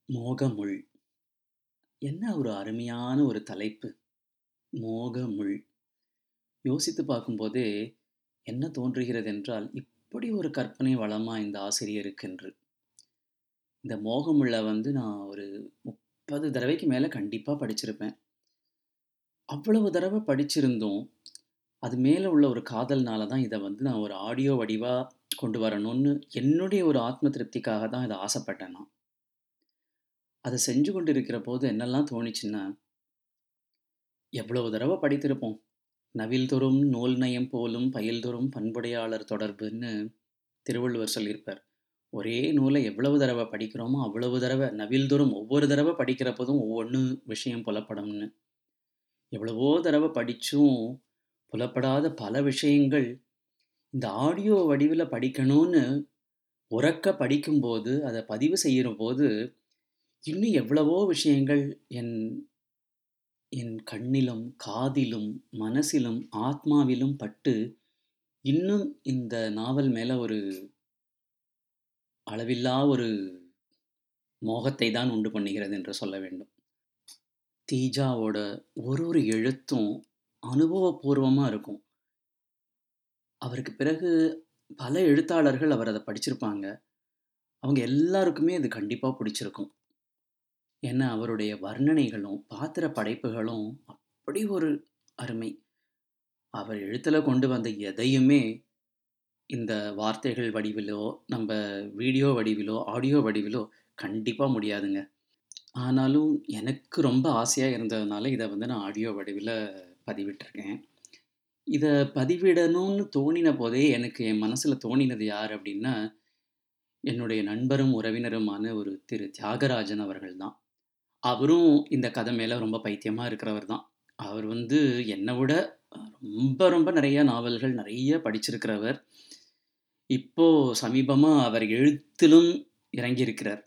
மோகமுள். என்ன ஒரு அருமையான ஒரு தலைப்பு. மோகமுள். யோசித்துப் பார்க்கும்போதே என்ன தோன்றுகிறது என்றால், இப்படி ஒரு கற்பனை வளமா இந்த ஆசிரியருக்கென்று. இந்த மோகமுள்ள வந்து நான் ஒரு 30 தடவைக்கு மேல கண்டிப்பா படிச்சிருப்பேன். அவ்வளவு தடவ படிச்சிருந்தும், அது மேல உள்ள ஒரு காதல்னால தான் இத வந்து நான் ஒரு ஆடியோ வடிவா கொண்டு வரணும்னு என்னுடைய ஒரு ஆத்ம திருப்திக்காக தான் இத ஆசைப்பட்டேன் நான். அத செஞ்சு கொண்டிருக்கிறபோது என்னெல்லாம் தோணிச்சுன்னா எவ்வளவு தடவ படித்திருப்போம். "நவில்தொறும் நூல் நயம் போலும் பயில்தொறும் பண்புடையாளர் தொடர்புன்னு" திருவள்ளுவர் சொல்லியிருப்பார். ஒரே நூல எவ்வளவு தடவ படிக்கிறோமோ, அவ்வளவு தடவ நவில்தொறும் ஒவ்வொரு தடவ படிக்கிறபோதும் ஒவ்வொண்ணு விஷயம் புலப்படும்னு. எவ்வளவோ தடவ படிச்சும் புலப்படாத பல விஷயங்கள், இந்த ஆடியோ வடிவில படிக்கணும்னு உரக்க படிக்கும்போது, அத பதிவு செய்யுறபோது, இன்னும் எவ்வளவோ விஷயங்கள் என் என் கண்ணிலும், காதிலும், மனசிலும், ஆத்மாவிலும் பட்டு, இன்னும் இந்த நாவல் மேல ஒரு அளவில்லா ஒரு மோகத்தை தான் உண்டு பண்ணுகிறது என்று சொல்ல வேண்டும். தீஜாவோட ஒரு ஒரு எழுத்தும் அனுபவபூர்வமா இருக்கும். அவருக்கு பிறகு பல எழுத்தாளர்கள் அவர் அத படிச்சிருப்பாங்க. அவங்க எல்லாருக்குமே அது கண்டிப்பா பிடிச்சிருக்கும். ஏன்னா, அவருடைய வர்ணனைகளும், பாத்திர படைப்புகளும் அப்படி ஒரு அருமை. அவர் எழுத்துல கொண்டு வந்த எதையுமே, இந்த வார்த்தைகள் வடிவிலோ, நம்ப வீடியோ வடிவிலோ, ஆடியோ வடிவிலோ கண்டிப்பா முடியாதுங்க. ஆனாலும் எனக்கு ரொம்ப ஆசையா இருந்ததுனால, இத வந்து நான் ஆடியோ வடிவில பதிவிட்டிருக்கேன். இத பதிவிடணும்னு தோணின போதே, எனக்கு என் மனசுல தோணினது யார் அப்படின்னா, என்னுடைய நண்பரும், உறவினருமான ஒரு திரு தியாகராஜன் அவர்கள் தான். அவரும் இந்த கத மேல ரொம்ப பைத்தியமா இருக்கிறவர் தான். அவர் வந்து என்ன விட ரொம்ப ரொம்ப நெறைய நாவல்கள் நெறைய படிச்சிருக்கிறவர். இப்போ சமீபமா அவர் எழுத்திலும் இறங்கியிருக்கிறார்.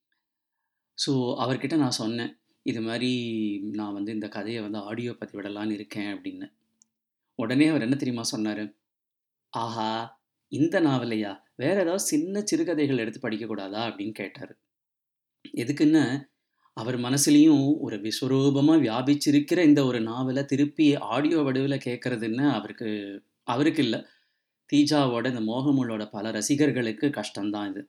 ஸோ, அவர்கிட்ட நான் சொன்னேன். இது மாரி நான் வந்து இந்த கதைய வந்து ஆடியோ பதிவிடலான்னு இருக்கேன் அப்படின்னு. உடனே அவர் என்ன தெரியுமா சொன்னாரு? "ஆஹா! இந்த நாவலையா? வேற ஏதாவது சின்ன சிறுகதைகள் எடுத்து படிக்கக்கூடாதா?" அப்படின்னு கேட்டாரு. எதுக்குன்னா, அவர் மனசுலயும் ஒரு விஸ்வரூபமா வியாபிச்சிருக்கிற இந்த ஒரு நாவல திருப்பி ஆடியோ வடிவில கேட்கறதுன்னா அவருக்கு அவருக்கு இல்ல. தீஜாவோட இந்த மோகமுள்ளோட பல ரசிகர்களுக்கு கஷ்டம் தான் இது.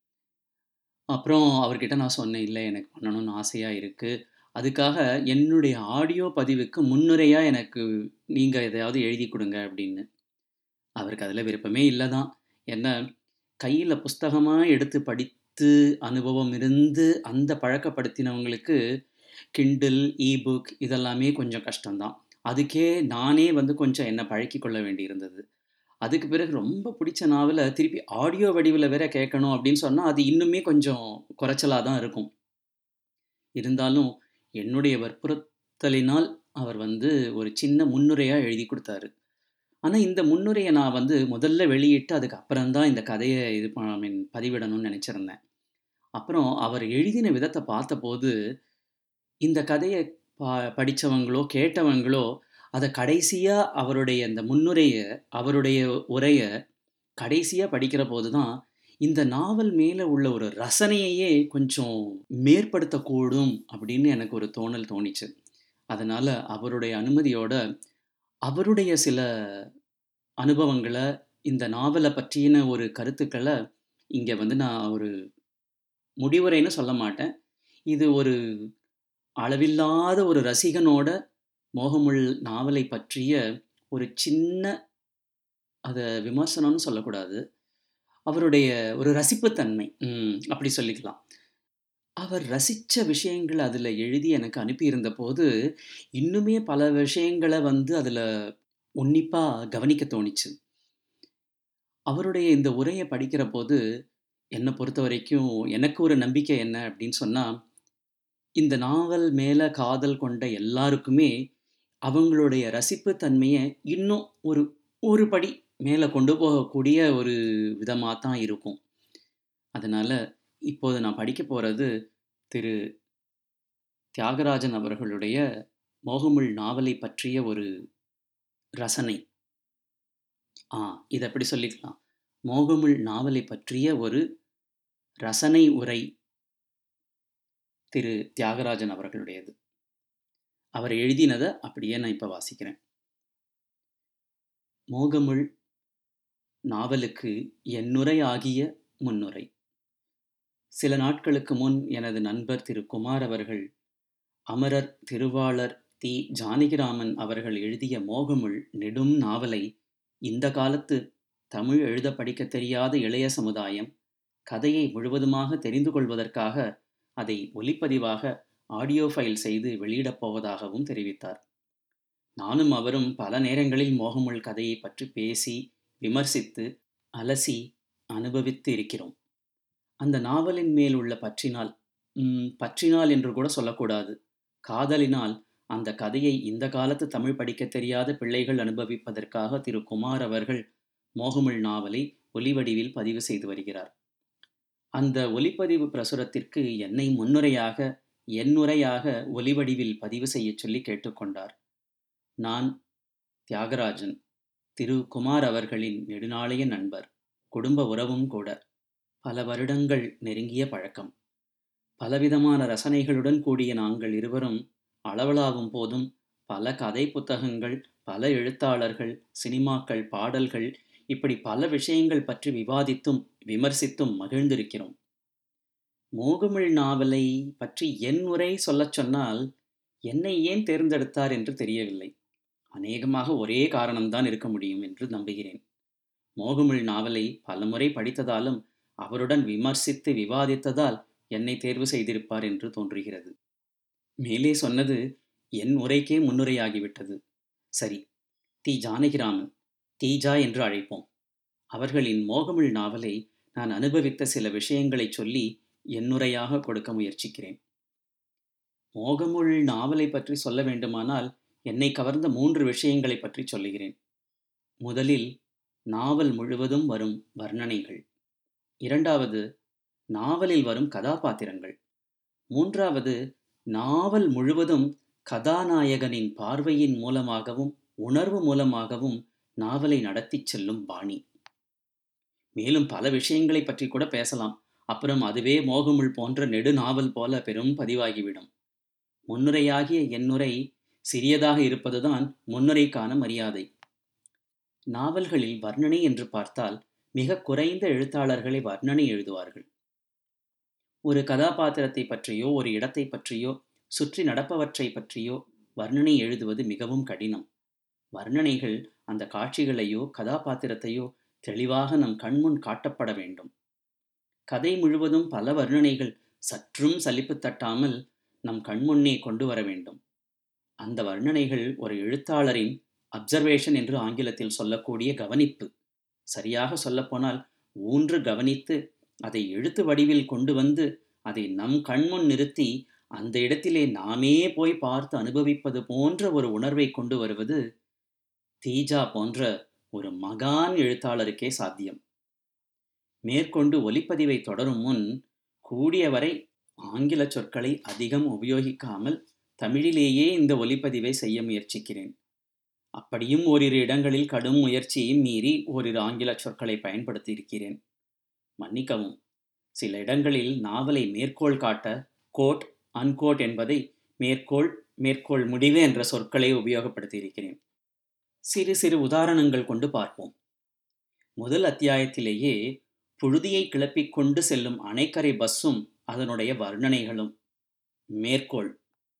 அப்புறம் அவர்கிட்ட நான் சொன்னேன், "இல்ல எனக்கு பண்ணணும்னு ஆசையா இருக்கு. அதுக்காக என்னுடைய ஆடியோ பதிவுக்கு முன்னுரையா எனக்கு நீங்க எதையாவது எழுதிக் குடுங்க" அப்படின்னு. அவருக்கு அதுல விருப்பமே இல்ல தான். ஏன்னா, கையில புஸ்தகமா எடுத்து படித்து அனுபவம் இருந்து அந்த பழக்கப்படுத்தினவங்களுக்கு கிண்டில், இ புக் இதெல்லாமே கொஞ்சம் கஷ்டம் தான். அதுக்கே நானே வந்து கொஞ்சம் என்ன பழக்கிக் கொள்ள வேண்டியிருந்தது. அதுக்கு பிறகு ரொம்ப பிடிச்ச நாவல திருப்பி ஆடியோ வடிவில வேற கேட்கணும் அப்படின்னு சொன்னா, அது இன்னுமே கொஞ்சம் குறைச்சலா தான் இருக்கும். இருந்தாலும் என்னுடைய வற்புறுத்தலினால் அவர் வந்து ஒரு சின்ன முன்னுரையா எழுதிக் குடுத்தாரு. ஆனா, இந்த முன்னுரைய நான் வந்து முதல்ல வெளியிட்டு, அதுக்கு அப்புறம் தான் இந்த கதைய இது ப ஐ மீன் பதிவிடணும்னு நெனச்சிருந்தேன். அப்புறம் அவர் எழுதின விதத்த பார்த்தபோது, இந்த கதைய ப படிச்சவங்களோ, கேட்டவங்களோ, அத கடைசியா அவருடைய அந்த முன்னுரைய, அவருடைய உரைய கடைசியா படிக்கிறபோது தான், இந்த நாவல் மேல உள்ள ஒரு ரசனையையே கொஞ்சம் மேற்படுத்தக்கூடும் அப்படின்னு எனக்கு ஒரு தோணல் தோணிச்சு. அதனால அவருடைய அனுமதியோட, அவருடைய சில அனுபவங்கள, இந்த நாவல பற்றின ஒரு கருத்துக்கள இங்க வந்து நான் ஒரு முடிவுரைன்னு சொல்ல மாட்டேன். இது ஒரு அளவில்லாத ஒரு ரசிகனோட மோகமுள் நாவலை பற்றிய ஒரு சின்ன அத விமர்சனம்னு சொல்லக்கூடாது. அவருடைய ஒரு ரசிப்புத்தன்மை. ம். அப்படி சொல்லிக்கலாம். அவர் ரசிச்ச விஷயங்கள அதுல எழுதி எனக்கு அனுப்பியிருந்தபோது, இன்னுமே பல விஷயங்கள வந்து அதுல உன்னிப்பா கவனிக்க தோணிச்சு. அவருடைய இந்த உரைய படிக்கிறபோது, என்ன பொறுத்தவரைக்கும் எனக்கு ஒரு நம்பிக்கை என்ன அப்படின்னு சொன்னா, இந்த நாவல் மேல காதல் கொண்ட எல்லாருக்குமே, அவங்களுடைய ரசிப்பு தன்மைய இன்னும் ஒரு ஒரு படி மேல கொண்டு போகக்கூடிய ஒரு விதமா தான் இருக்கும். அதனால இப்போது நான் படிக்கப் போறது திரு தியாகராஜன் அவர்களுடைய மோகமுள் நாவலை பற்றிய ஒரு ரசனை. ஆ இத இப்படி சொல்லிக்கலாம். மோகமுள் நாவலை பற்றிய ஒரு ரசனை உரை. திரு தியாகராஜன் அவர்களுடையது அவர் எழுதினதை அப்படியே நான் இப்போ வாசிக்கிறேன் மோகமுள் நாவலுக்கு எண்ணுரை ஆகிய முன்னுரை சில நாட்களுக்கு முன் எனது நண்பர் திரு குமார் அவர்கள் அமரர் திருவாளர் தி ஜானகிராமன் அவர்கள் எழுதிய மோகமுள் நெடும் நாவலை இந்த காலத்து தமிழ் எழுத படிக்க தெரியாத இளைய சமுதாயம் கதையை முழுவதுமாக தெரிந்து கொள்வதற்காக அதை ஒலிப்பதிவாக ஆடியோ ஃபைல் செய்து வெளியிடப் போவதாகவும் தெரிவித்தார் நானும் அவரும் பல நேரங்களில் மோகமுள் கதையை பற்றி பேசி விமர்சித்து அலசி அனுபவித்து இருக்கிறோம் அந்த நாவலின் மேல் உள்ள பற்றினால் பற்றினால் என்று கூட சொல்லக்கூடாது காதலினால் அந்த கதையை இந்த காலத்து தமிழ் படிக்க தெரியாத பிள்ளைகள் அனுபவிப்பதற்காக திரு குமார் அவர்கள் மோகமுள் நாவலை ஒலிவடிவில் பதிவு செய்து வருகிறார் அந்த ஒலிப்பதிவு பிரசுரத்திற்கு என்னை முன்னுரையாக எண்ணுரையாக ஒலிவடிவில் பதிவு செய்ய சொல்லி கேட்டுக்கொண்டார் நான் தியாகராஜன் திரு குமார் அவர்களின் நெடுநாளைய நண்பர் குடும்ப உறவும் கூட பல வருடங்கள் நெருங்கிய பழக்கம் பலவிதமான ரசனைகளுடன் கூடிய நாங்கள் இருவரும் அளவலாகும் போதும் பல கதை புத்தகங்கள் பல எழுத்தாளர்கள் சினிமாக்கள் பாடல்கள் இப்படி பல விஷயங்கள் பற்றி விவாதித்தும் விமர்சித்தும் மகிழ்ந்திருக்கிறோம் மோகமிழ் நாவலை பற்றி என் உரை சொல்லச் சொன்னால் என்னை ஏன் தேர்ந்தெடுத்தார் என்று தெரியவில்லை அநேகமாக ஒரே காரணம்தான் இருக்க முடியும் என்று நம்புகிறேன் மோகமிழ் நாவலை பலமுறை படித்ததாலும் அவருடன் விமர்சித்து விவாதித்ததால் என்னை தேர்வு செய்திருப்பார் என்று தோன்றுகிறது மேலே சொன்னது என் உரைக்கே முன்னுரையாகிவிட்டது சரி தி ஜானகிராமன் தீஜா என்று அழைப்போம் அவர்களின் மோகமிழ் நாவலை நான் அனுபவித்த சில விஷயங்களை சொல்லி எண்ணுரையாக கொடுக்க முயற்சிக்கிறேன் மோகமுள் நாவலை பற்றி சொல்ல வேண்டுமானால் என்னை கவர்ந்த மூன்று விஷயங்களை பற்றி சொல்லுகிறேன் முதலில் நாவல் முழுவதும் வரும் வர்ணனைகள் இரண்டாவது நாவலில் வரும் கதாபாத்திரங்கள் மூன்றாவது நாவல் முழுவதும் கதாநாயகனின் பார்வையின் மூலமாகவும் உணர்வு மூலமாகவும் நாவலை நடத்திச் செல்லும் பாணி மேலும் பல விஷயங்களை பற்றி கூட பேசலாம் அப்புறம் அதுவே மோகமுள் போன்ற நெடு நாவல் போல பெரும் பதிவாகிவிடும் முன்னுரையாகிய எண்ணுரை சிறியதாக இருப்பதுதான் முன்னுரைக்கான மரியாதை நாவல்களில் வர்ணனை என்று பார்த்தால் மிக குறைந்த எழுத்தாளர்களை வர்ணனை எழுதுவார்கள் ஒரு கதாபாத்திரத்தை பற்றியோ ஒரு இடத்தை பற்றியோ சுற்றி நடப்பவற்றை பற்றியோ வர்ணனை எழுதுவது மிகவும் கடினம் வர்ணனைகள் அந்த காட்சிகளையோ கதாபாத்திரத்தையோ தெளிவாக நம் கண்முன் காட்டப்பட வேண்டும் கதை முழுவதும் பல வர்ணனைகள் சற்றும் சலிப்பு தட்டாமல் நம் கண்முன்னே கொண்டு வர வேண்டும் அந்த வர்ணனைகள் ஒரு எழுத்தாளரின் அப்சர்வேஷன் என்று ஆங்கிலத்தில் சொல்லக்கூடிய கவனிப்பு சரியாக சொல்லப்போனால் ஊன்று கவனித்து அதை எழுத்து வடிவில் கொண்டு வந்து அதை நம் கண்முன் நிறுத்தி அந்த இடத்திலே நாமே போய் பார்த்து அனுபவிப்பது போன்ற ஒரு உணர்வை கொண்டு வருவது தீஜா போன்ற ஒரு மகான் எழுத்தாளருக்கே சாத்தியம் மேற்கொண்டு ஒலிப்பதிவை தொடரும் முன் கூடியவரை ஆங்கில சொற்களை அதிகம் உபயோகிக்காமல் தமிழிலேயே இந்த ஒலிப்பதிவை செய்ய முயற்சிக்கிறேன் அப்படியும் ஓரிரு இடங்களில் கடும் முயற்சியை மீறி ஓரிரு ஆங்கில சொற்களை பயன்படுத்தி இருக்கிறேன் மன்னிக்கவும் சில இடங்களில் நாவலை மேற்கோள் காட்ட கோட் அன்கோட் என்பதை மேற்கோள் மேற்கோள் முடிவு என்ற சொற்களை உபயோகப்படுத்தி இருக்கிறேன் சிறு சிறு உதாரணங்கள் கொண்டு பார்ப்போம் முதல் அத்தியாயத்திலேயே புழுதியை கிளப்பிக் கொண்டு செல்லும் அணைக்கரை பஸ்ஸும் அதனுடைய வர்ணனைகளும் மேற்கோள்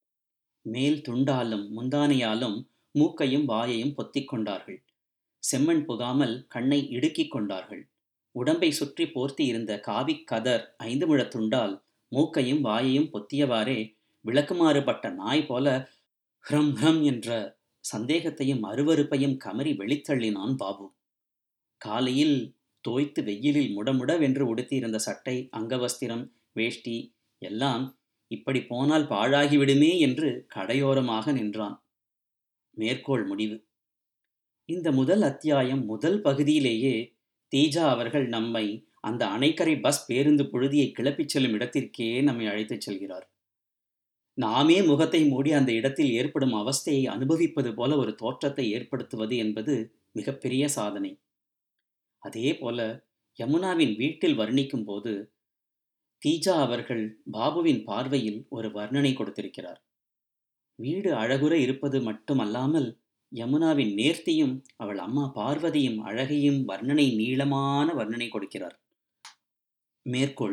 மேல் துண்டாலும் முந்தானையாலும் மூக்கையும் வாயையும் பொத்திக் கொண்டார்கள் செம்மண் புகாமல் கண்ணை இடுக்கிக் கொண்டார்கள் உடம்பை சுற்றி போர்த்தி இருந்த காவிக் கதர் ஐந்து முழத் துண்டால் மூக்கையும் வாயையும் பொத்தியவாறே விளக்குமாறுபட்ட நாய் போல ஹ்ரம் ஹ்ரம் என்ற சந்தேகத்தையும் அருவறுப்பையும் கமறி வெளித்தள்ளினான் பாபு காலையில் தோய்த்து வெயிலில் முடமுடவென்று உடுத்தியிருந்த சட்டை அங்கவஸ்திரம் வேஷ்டி எல்லாம் இப்படி போனால் பாழாகிவிடுமே என்று கடையோரமாக நின்றான் மேற்கோள் முடிவு இந்த முதல் அத்தியாயம் முதல் பகுதியிலேயே தீஜா அவர்கள் நம்மை அந்த அணைக்கரை பஸ் பேருந்து புழுதியை கிளப்பிச் செல்லும் இடத்திற்கே நம்மை அழைத்துச் செல்கிறார் நாமே முகத்தை மூடி அந்த இடத்தில் ஏற்படும் அவஸ்தையை அனுபவிப்பது போல ஒரு தோற்றத்தை ஏற்படுத்துவது என்பது மிகப்பெரிய சாதனை அதே போல யமுனாவின் வீட்டில் வர்ணிக்கும் போது தீஜா அவர்கள் பாபுவின் பார்வையில் ஒரு வர்ணனை கொடுத்திருக்கிறார் வீடு அழகுற இருப்பது மட்டுமல்லாமல் யமுனாவின் நேர்த்தியும் அவள் அம்மா பார்வதியும் அழகையும் வர்ணனை நீளமான வர்ணனை கொடுக்கிறார் மேற்கோள்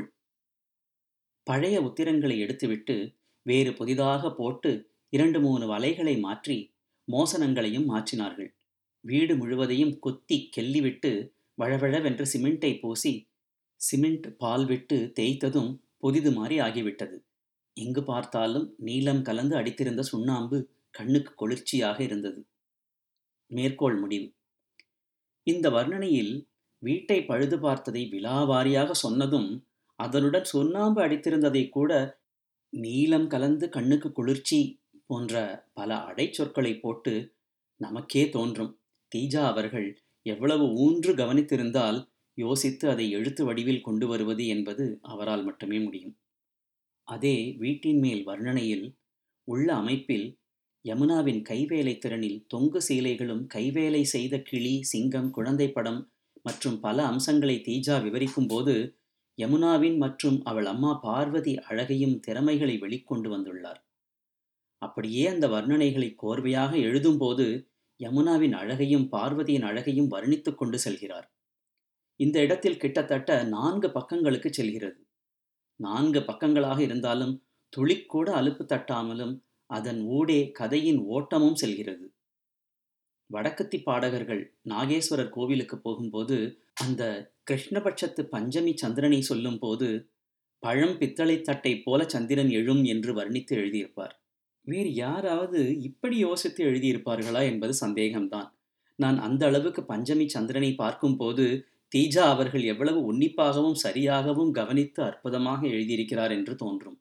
பழைய உத்திரங்களை எடுத்துவிட்டு வேறு புதிதாக போட்டு இரண்டு மூணு வலைகளை மாற்றி மோசனங்களையும் மாற்றினார்கள் வீடு முழுவதையும் கொத்தி கெல்லிவிட்டு வழவழவென்று சிமெண்டை பூசி சிமெண்ட் பால் விட்டு தேய்த்ததும் புதிது மாறி ஆகிவிட்டது எங்கு பார்த்தாலும் நீலம் கலந்து அடித்திருந்த சுண்ணாம்பு கண்ணுக்கு குளிர்ச்சியாக இருந்தது மேற்கோள் முடிவு இந்த வர்ணனையில் வீட்டை பழுது பார்த்ததை விலாவாரியாக சொன்னதும் அதனுடன் சுண்ணாம்பு அடித்திருந்ததை கூட நீலம் கலந்து கண்ணுக்கு குளிர்ச்சி போன்ற பல அடைச்சொற்களை போட்டு நமக்கே தோன்றும் தீஜா அவர்கள் எவ்வளவு ஊன்று கவனித்திருந்தால் யோசித்து அதை எழுத்து வடிவில் கொண்டு வருவது என்பது அவரால் மட்டுமே முடியும் அதே வீட்டின் மேல் வர்ணனையில் உள்ள அமைப்பில் யமுனாவின் கைவேலை திறனில் தொங்கு சீலைகளும் கைவேலை செய்த கிளி சிங்கம் குழந்தை படம் மற்றும் பல அம்சங்களை தீஜா விவரிக்கும் போது யமுனாவின் மற்றும் அவள் அம்மா பார்வதி அழகையும் திறமைகளை வெளிக்கொண்டு வந்துள்ளார் அப்படியே அந்த வர்ணனைகளை கோர்வையாக எழுதும்போது யமுனாவின் அழகையும் பார்வதியின் அழகையும் வர்ணித்துக் கொண்டு செல்கிறார் இந்த இடத்தில் கிட்டத்தட்ட நான்கு பக்கங்களுக்கு செல்கிறது நான்கு பக்கங்களாக இருந்தாலும் துளிக்கூட அலுப்பு தட்டாமலும் அதன் ஊடே கதையின் ஓட்டமும் செல்கிறது வடக்கத்தி பாடகர்கள் நாகேஸ்வரர் கோவிலுக்கு போகும்போது அந்த கிருஷ்ணபட்சத்து பஞ்சமி சந்திரனை சொல்லும் போது பழம் பித்தளை தட்டை போல சந்திரன் எழும் என்று வர்ணித்து எழுதியிருப்பார் வேறு யாராவது இப்படி யோசித்து எழுதியிருப்பார்களா என்பது சந்தேகம்தான் நான் அந்த அளவுக்கு பஞ்சமி சந்திரனை பார்க்கும்போது தீஜா அவர்கள் எவ்வளவு உன்னிப்பாகவும் சரியாகவும் கவனித்து அற்புதமாக எழுதியிருக்கிறார் என்று தோன்றும்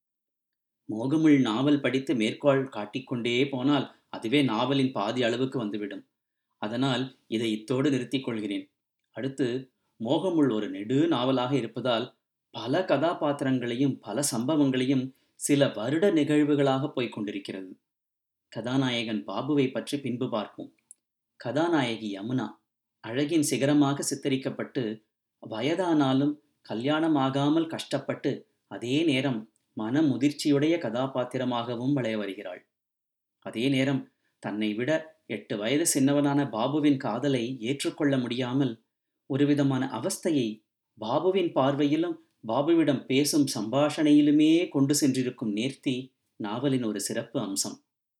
மோகமுள் நாவல் படித்து மேற்கோள் காட்டிக்கொண்டே போனால் அதுவே நாவலின் பாதி அளவுக்கு வந்துவிடும் அதனால் இதை இத்தோடு நிறுத்திக் கொள்கிறேன் அடுத்து மோகமுள் ஒரு நெடு நாவலாக இருப்பதால் பல கதாபாத்திரங்களையும் பல சம்பவங்களையும் சில வருட நிகழ்வுகளாக போய்க் கொண்டிருக்கிறது கதாநாயகன் பாபுவை பற்றி பின்பு பார்ப்போம் கதாநாயகி யமுனா அழகின் சிகரமாக சித்தரிக்கப்பட்டு வயதானாலும் கல்யாணமாகாமல் கஷ்டப்பட்டு அதே நேரம் மன முதிர்ச்சியுடைய கதாபாத்திரமாகவும் விளைய வருகிறாள் அதே நேரம் தன்னை விட எட்டு வயது சின்னவனான பாபுவின் காதலை ஏற்றுக்கொள்ள முடியாமல் ஒருவிதமான அவஸ்தையை பாபுவின் பார்வையிலும் பாபுவிடம் பேசும் சம்பாஷணையிலுமே கொண்டு சென்றிருக்கும் நேர்த்தி நாவலின் ஒரு சிறப்பு அம்சம்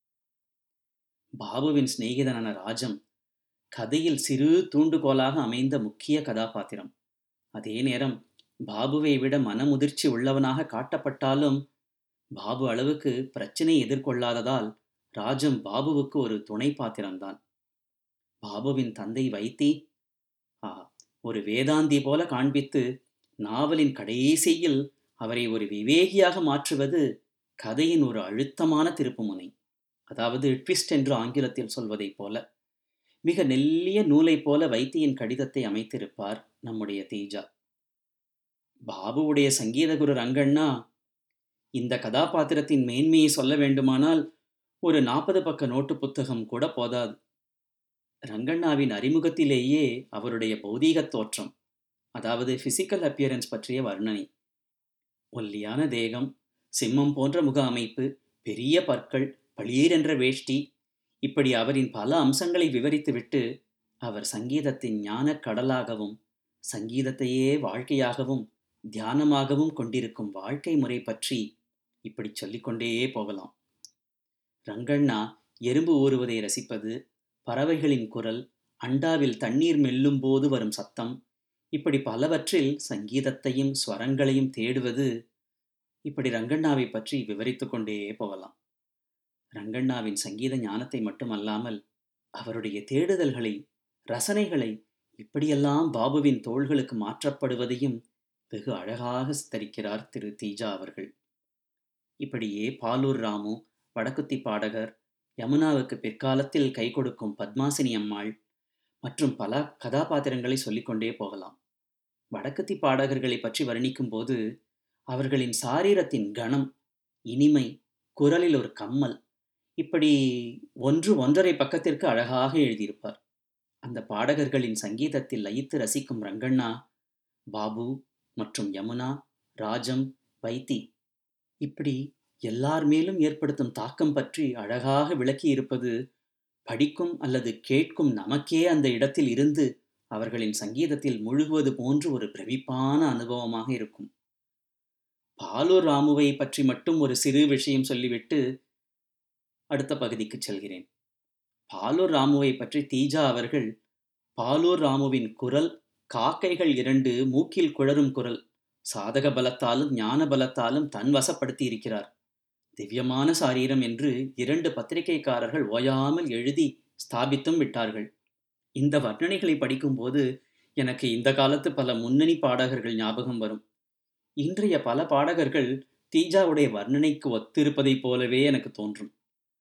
பாபுவின் சிநேகிதனான ராஜம் கதையில் சிறு தூண்டுகோலாக அமைந்த முக்கிய கதாபாத்திரம் அதே நேரம் பாபுவை விட மனமுதிர்ச்சி உள்ளவனாக காட்டப்பட்டாலும் பாபு அளவுக்கு பிரச்சனை எதிர்கொள்ளாததால் ராஜம் பாபுவுக்கு ஒரு துணை பாத்திரம்தான் பாபுவின் தந்தை வைத்தி ஆ ஒரு வேதாந்தி போல காண்பித்து நாவலின் கடைசியில் அவரை ஒரு விவேகியாக மாற்றுவது கதையின் ஒரு அழுத்தமான திருப்புமுனை அதாவது ட்விஸ்ட் என்று ஆங்கிலத்தில் சொல்வதைப் போல மிக நெல்லிய நூலைப் போல வைத்தியின் கடிதத்தை அமைத்திருப்பார் நம்முடைய தீஜா பாபுவுடைய சங்கீத குரு ரங்கண்ணா இந்த கதாபாத்திரத்தின் மேன்மையை சொல்ல வேண்டுமானால் ஒரு நாற்பது பக்க நோட்டு புத்தகம் கூட போதாது ரங்கண்ணாவின் அறிமுகத்திலேயே அவருடைய பௌதீக தோற்றம் அதாவது பிசிக்கல் அப்பியரன்ஸ் பற்றிய வர்ணனை ஒல்லியான தேகம் சிம்மம் போன்ற முக அமைப்பு பெரிய பற்கள் பளீரென்ற வேஷ்டி இப்படி அவரின் பல அம்சங்களை விவரித்துவிட்டு அவர் சங்கீதத்தின் ஞான கடலாகவும் சங்கீதத்தையே வாழ்க்கையாகவும் தியானமாகவும் கொண்டிருக்கும் வாழ்க்கை முறை பற்றி இப்படி சொல்லிக்கொண்டே போகலாம் ரங்கண்ணா எறும்பு ஊறுவதை ரசிப்பது பறவைகளின் குரல் அண்டாவில் தண்ணீர் மெல்லும் போது வரும் சத்தம் இப்படி பலவற்றில் சங்கீதத்தையும் ஸ்வரங்களையும் தேடுவது இப்படி ரங்கண்ணாவை பற்றி விவரித்து கொண்டே போகலாம் ரங்கண்ணாவின் சங்கீத ஞானத்தை மட்டுமல்லாமல் அவருடைய தேடுதல்களை ரசனைகளை இப்படியெல்லாம் பாபுவின் தோள்களுக்கு மாற்றப்படுவதையும் வெகு அழகாக சித்தரிக்கிறார் திரு தீஜா அவர்கள் இப்படியே பாலூர் ராமு வடக்குத்தி பாடகர் யமுனாவுக்கு பிற்காலத்தில் கை கொடுக்கும் பத்மாசினி அம்மாள் மற்றும் பல கதாபாத்திரங்களை சொல்லிக்கொண்டே போகலாம் வடக்கத்தி பாடகர்களை பற்றி வர்ணிக்கும் போது அவர்களின் சாரீரத்தின் கணம் இனிமை குரலில் ஒரு கம்மல் இப்படி ஒன்று ஒன்றரை பக்கத்திற்கு அழகாக எழுதியிருப்பார் அந்த பாடகர்களின் சங்கீதத்தில் லயித்து ரசிக்கும் ரங்கண்ணா பாபு மற்றும் யமுனா ராஜம் வைத்தி இப்படி எல்லார் மேலும் ஏற்படுத்தும் தாக்கம் பற்றி அழகாக விளக்கி இருப்பது படிக்கும் அல்லது கேட்கும் நமக்கே அந்த இடத்தில் இருந்து அவர்களின் சங்கீதத்தில் முழுகுவது போன்று ஒரு பிரமிப்பான அனுபவமாக இருக்கும் பாலூர் ராமுவை பற்றி மட்டும் ஒரு சிறு விஷயம் சொல்லிவிட்டு அடுத்த பகுதிக்கு செல்கிறேன் பாலூர் ராமுவை பற்றி தீஜா அவர்கள் பாலூர் ராமுவின் குரல் காக்கைகள் இரண்டு மூக்கில் குழறும் குரல் சாதக பலத்தாலும் ஞான பலத்தாலும் தன் வசப்படுத்தி இருக்கிறார் திவ்யமான சாரீரம் என்று இரண்டு பத்திரிகைக்காரர்கள் ஓயாமல் எழுதி ஸ்தாபித்தும் விட்டார்கள் இந்த வர்ணனைகளை படிக்கும்போது எனக்கு இந்த காலத்து பல முன்னணி பாடகர்கள் ஞாபகம் வரும் இன்றைய பல பாடகர்கள் தீஜாவுடைய வர்ணனைக்கு ஒத்திருப்பதைப் போலவே எனக்கு தோன்றும்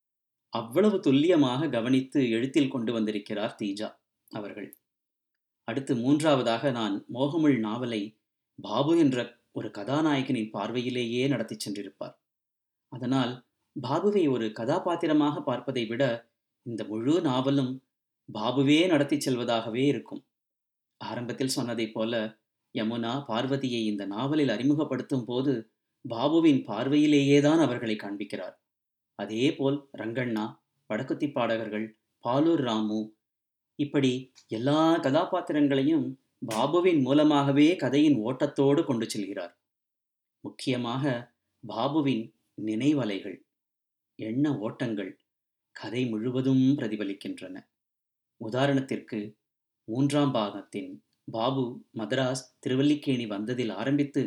அவ்வளவு துல்லியமாக கவனித்து எழுத்தில் கொண்டு வந்திருக்கிறார் தீஜா அவர்கள் அடுத்து மூன்றாவதாக நான் மோகமுள் நாவலை பாபு என்ற ஒரு கதாநாயகனின் பார்வையிலேயே நடத்தி சென்றிருப்பார் அதனால் பாபுவை ஒரு கதாபாத்திரமாக பார்ப்பதை விட இந்த முழு நாவலும் பாபுவே நடத்தி செல்வதாகவே இருக்கும் ஆரம்பத்தில் சொன்னதைப் போல யமுனா பார்வதியை இந்த நாவலில் அறிமுகப்படுத்தும் போது பாபுவின் பார்வையிலேயே தான் அவர்களை காண்பிக்கிறார் அதேபோல் ரங்கண்ணா வடக்குத்தி பாடகர்கள் பாலூர் ராமு இப்படி எல்லா கதாபாத்திரங்களையும் பாபுவின் மூலமாகவே கதையின் ஓட்டத்தோடு கொண்டு செல்கிறார் முக்கியமாக பாபுவின் நினைவலைகள் எண்ண ஓட்டங்கள் கதை முழுவதும் பிரதிபலிக்கின்றன உதாரணத்திற்கு மூன்றாம் பாகத்தின் பாபு மதராஸ் திருவல்லிக்கேணி வந்ததில் ஆரம்பித்து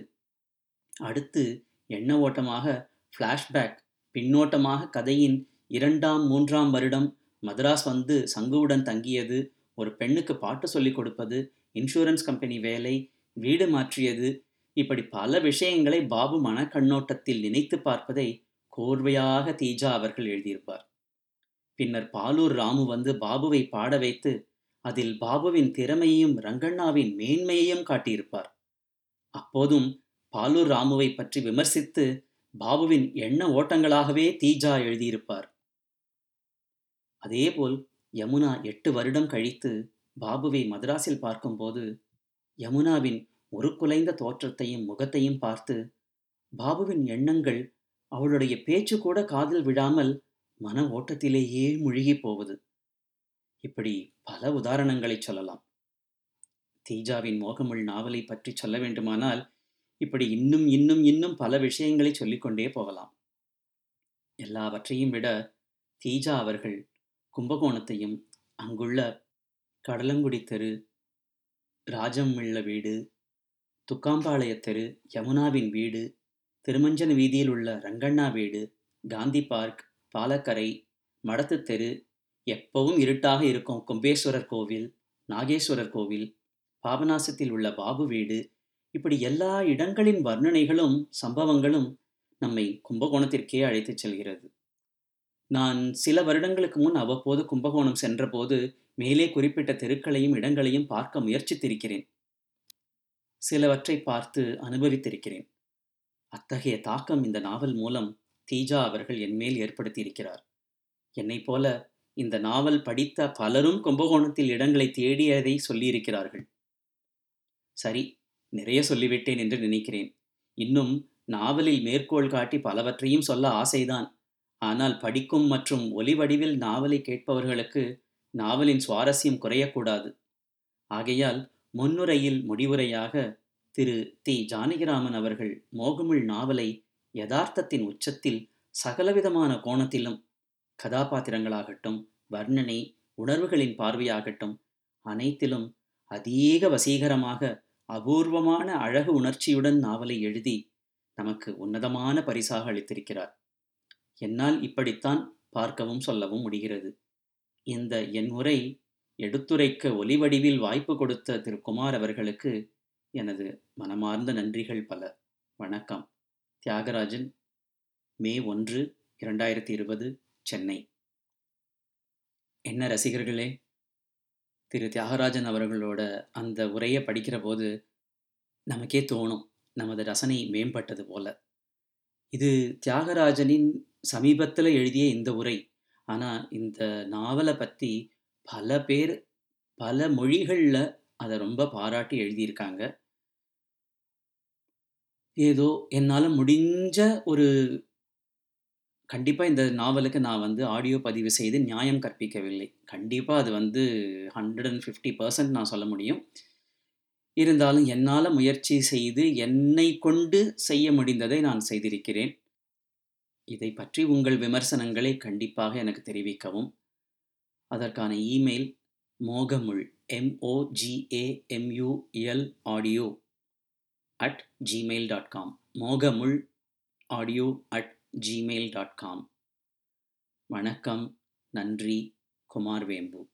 அடுத்து எண்ண ஓட்டமாக ஃப்ளாஷ்பேக் பின்னோட்டமாக கதையின் இரண்டாம் மூன்றாம் வருடம் மதராஸ் வந்து சங்குவுடன் தங்கியது ஒரு பெண்ணுக்கு பாட்டு சொல்லிக் கொடுப்பது இன்சூரன்ஸ் கம்பெனி வேலை வீடு மாற்றியது இப்படி பல விஷயங்களை பாபு மனக்கண்ணோட்டத்தில் நினைத்து பார்ப்பதை கோர்வையாக தீஜா அவர்கள் எழுதியிருப்பார் பின்னர் பாலூர் ராமு வந்து பாபுவை பாட வைத்து அதில் பாபுவின் திறமையையும் ரங்கண்ணாவின் மேன்மையையும் காட்டியிருப்பார் அப்போதும் பாலூர் ராமுவை பற்றி விமர்சித்து பாபுவின் எண்ண ஓட்டங்களாகவே தீஜா எழுதியிருப்பார் அதேபோல் யமுனா எட்டு வருடம் கழித்து பாபுவை மதராஸில் பார்க்கும்போது யமுனாவின் ஒரு குலைந்த தோற்றத்தையும் முகத்தையும் பார்த்து பாபுவின் எண்ணங்கள் அவளுடைய பேச்சு கூட காதில் விழாமல் மன ஓட்டத்திலேயே முழுகி போவது இப்படி பல உதாரணங்களை சொல்லலாம் தீஜாவின் மோகமுள் நாவலை பற்றி சொல்ல வேண்டுமானால் இப்படி இன்னும் இன்னும் இன்னும் பல விஷயங்களை சொல்லிக்கொண்டே போகலாம் எல்லாவற்றையும் விட தீஜா அவர்கள் கும்பகோணத்தையும் அங்குள்ள கடலங்குடி தெரு ராஜம் உள்ள வீடு துக்காம்பாளைய தெரு யமுனாவின் வீடு திருமஞ்சன வீதியில் உள்ள ரங்கண்ணா வீடு காந்தி பார்க் பாலக்கரை மடத்து தெரு எப்பவும் இருட்டாக இருக்கும் கும்பேஸ்வரர் கோவில் நாகேஸ்வரர் கோவில் பாபநாசத்தில் உள்ள பாபு வீடு இப்படி எல்லா இடங்களின் வர்ணனைகளும் சம்பவங்களும் நம்மை கும்பகோணத்திற்கே அழைத்துச் செல்கிறது நான் சில வருடங்களுக்கு முன் அவ்வப்போது கும்பகோணம் சென்றபோது மேலே குறிப்பிட்ட தெருக்களையும் இடங்களையும் பார்க்க முயற்சித்திருக்கிறேன் சிலவற்றை பார்த்து அனுபவித்திருக்கிறேன் அத்தகைய தாக்கம் இந்த நாவல் மூலம் தீஜா அவர்கள் என்மேல் ஏற்படுத்தியிருக்கிறார் என்னை போல இந்த நாவல் படித்த பலரும் கும்பகோணத்தில் இடங்களை தேடியதை சொல்லியிருக்கிறார்கள் சரி நிறைய சொல்லிவிட்டேன் என்று நினைக்கிறேன் இன்னும் நாவலில் மேற்கோள் காட்டி பலவற்றையும் சொல்ல ஆசைதான் ஆனால் படிக்கும் மற்றும் ஒலி வடிவில் நாவலை கேட்பவர்களுக்கு நாவலின் சுவாரஸ்யம் குறையக்கூடாது ஆகையால் முன்னுரையில் முடிவுரையாக திரு தி ஜானகிராமன் அவர்கள் மோகமுள் நாவலை யதார்த்தத்தின் உச்சத்தில் சகலவிதமான கோணத்திலும் கதாபாத்திரங்களாகட்டும் வர்ணனை உணர்வுகளின் பார்வையாகட்டும் அனைத்திலும் அதீக வசீகரமாக அபூர்வமான அழகு உணர்ச்சியுடன் நாவலை எழுதி நமக்கு உன்னதமான பரிசாக அளித்திருக்கிறார் என்னால் இப்படித்தான் பார்க்கவும் சொல்லவும் முடிகிறது இந்த என் உரை எடுத்துரைக்க ஒலி வடிவில் வாய்ப்பு கொடுத்த திரு குமார் அவர்களுக்கு எனது மனமார்ந்த நன்றிகள் பல வணக்கம் தியாகராஜன் மே ஒன்று இரண்டாயிரத்தி இருபது சென்னை என்ன ரசிகர்களே திரு தியாகராஜன் அவர்களோட அந்த உரையை படிக்கிற போது நமக்கே தோணும் நமது ரசனை மேம்பட்டது போல இது தியாகராஜனின் சமீபத்தில் எழுதிய இந்த உரை ஆனால் இந்த நாவலை பற்றி பல பேர் பல மொழிகளில் அதை ரொம்ப பாராட்டி எழுதியிருக்காங்க ஏதோ என்னால முடிஞ்ச ஒரு கண்டிப்பா இந்த நாவலுக்கு நான் வந்து ஆடியோ பதிவு செய்து நியாயம் கற்பிக்கவில்லை. கண்டிப்பா அது வந்து 150% நான் சொல்ல முடியும். இருந்தாலும் என்னால முயற்சி செய்து, என்னைக் கொண்டு செய்ய முடிந்ததை நான் செய்திருக்கிறேன். இதைப் பற்றி உங்கள் விமர்சனங்களை கண்டிப்பாக எனக்கு தெரிவிக்கவும். அதற்கான email மோகமுள் எம்-ஓ-ஜி-ஏ-எம்-யூ-எல் audio at Gmail dot com மோகமுள் audio at Gmail dot com வணக்கம். நன்றி. குமார் வேம்பு